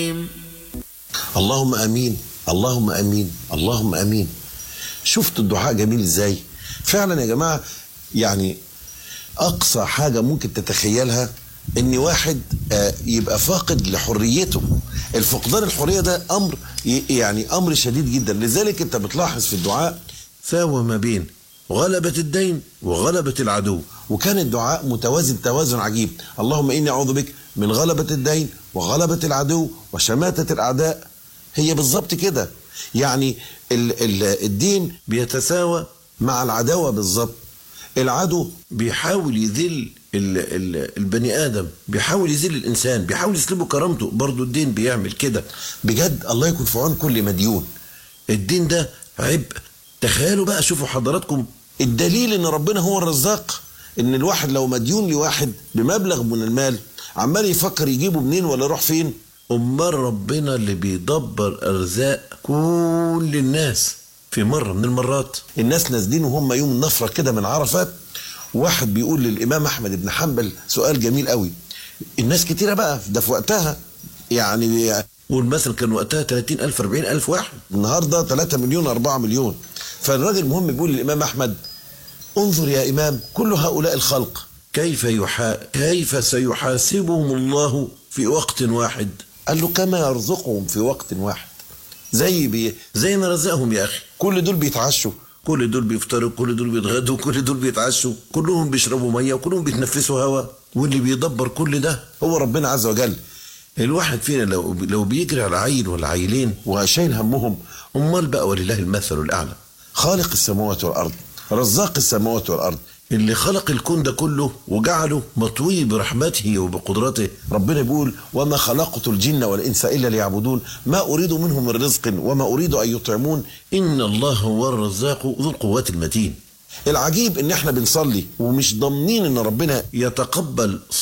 اللهم امين اللهم امين اللهم امين شفت الدعاء جميل ازاي فعلا يا جماعه يعني اقصى حاجه ممكن تتخيلها ان واحد آه، يبقى فاقد لحريته الفقدان الحريه ده امر ي- يعني امر شديد جدا لذلك انت بتلاحظ في الدعاء ساوى ما بين غلبة الدين وغلبة العدو وكان الدعاء متوازن توازن عجيب اللهم اني اعوذ بك من غلبة الدين وغلبة العدو وشماتة الاعداء هي بالظبط كده يعني ال ال الدين بيتساوى مع العداوة بالظبط العدو بيحاول يذل ال ال البني آدم بيحاول يذل الإنسان بيحاول يسلبه كرامته برضه الدين بيعمل كده بجد الله يكون في عون كل مديون الدين ده عبء تخيلوا بقى شوفوا حضراتكم الدليل ان ربنا هو الرزاق ان الواحد لو مديون لواحد بمبلغ من المال عمال يفكر يجيبه منين ولا يروح فين أمال ربنا اللي بيدبر أرزاق كل الناس في مرة من المرات الناس نازلين وهم يوم النفرة كده من عرفات واحد بيقول للإمام أحمد بن حنبل سؤال جميل قوي الناس كتيرة بقى ده في وقتها يعني والمثل كان وقتها 30000 40000 واحد النهارده 3 مليون 4 مليون فالراجل المهم بيقول للإمام أحمد انظر يا إمام كل هؤلاء الخلق كيف يحا... كيف سيحاسبهم الله في وقت واحد قال له كما يرزقهم في وقت واحد زي بي زي ما رزقهم يا أخي كل دول بيتعشوا كل دول بيفطروا كل دول بيتغدوا كل دول بيتعشوا كلهم بيشربوا ميه وكلهم بيتنفسوا هواء واللي بيدبر كل ده هو ربنا عز وجل الواحد فينا لو لو بيجري على عيل ولا عيلين وشايل همهم امال بقى ولله المثل الاعلى خالق السماوات والأرض رزاق السماوات والأرض اللي خلق الكون ده كله وجعله مطوي برحمته وبقدرته ربنا بيقول وما خلقت الجن والإنس إلا ليعبدون ما أريد منهم من رزق وما أريد أن يطعمون ان الله هو الرزاق ذو القوات المتين العجيب إن إحنا بنصلي ومش ضامنين إن ربنا يتقبل